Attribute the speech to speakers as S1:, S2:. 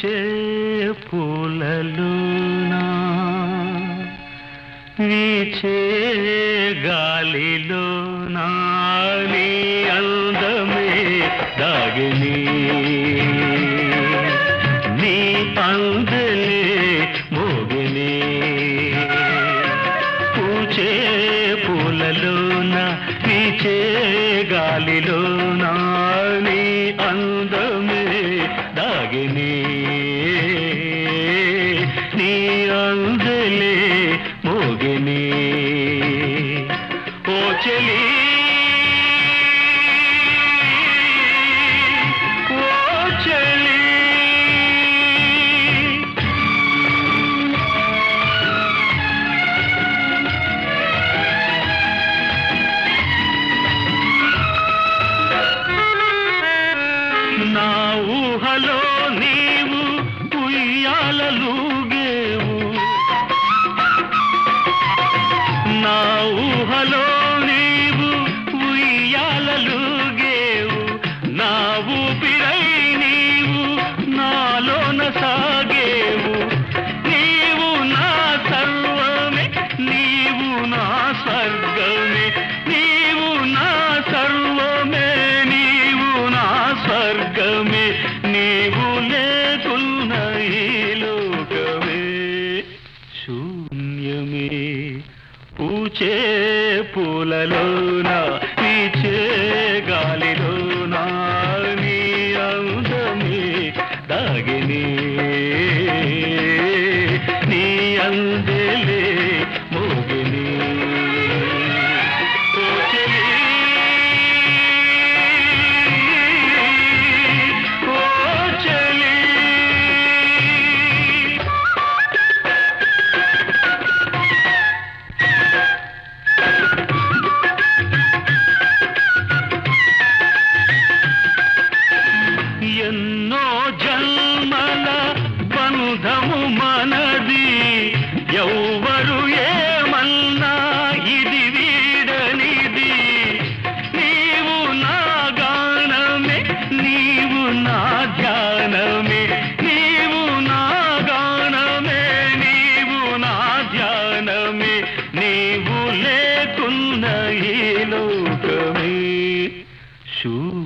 S1: పూచే పూలలోనా వీచే గాలిలోనా నీ అందమే దాగిని నీ అందలే మోగిని పూచే పూలలోన వీచే గాలిలోన నీ అందమే దాగిని నీ అందలే మోగిని ఓ చెలి ఓ చెలి నా ఊహలో నీవు ఉయ్యాలలుగేవు నా ఊహలో నీవు ఉయ్యాలలుగేవు నా ఊపిరై నీవు నాలోన సాగేవు నీవు నా సర్వమే నీవు నా స్వర్గమే నీవు నా సర్వమే నీవు నా స్వర్గమే నీవు లేకున్న ఈ లోకమే శూన్యమే పూచే పూలలోన పీచే గాలిలోన నీ అందమే దాగిని నీ అందలే మోగిని ఓ చెలి, ఓ చెలి ఎన్నో జన్మల బంధము మనది ఎవ్వరు ఏమన్నా ఇది వీడనిది నీవు నా గానమే నీవు నా ధ్యానమే నీవు నా గానమే నీవు నా ధ్యానమే నీవు లేకున్న ఈ లోకమే శూ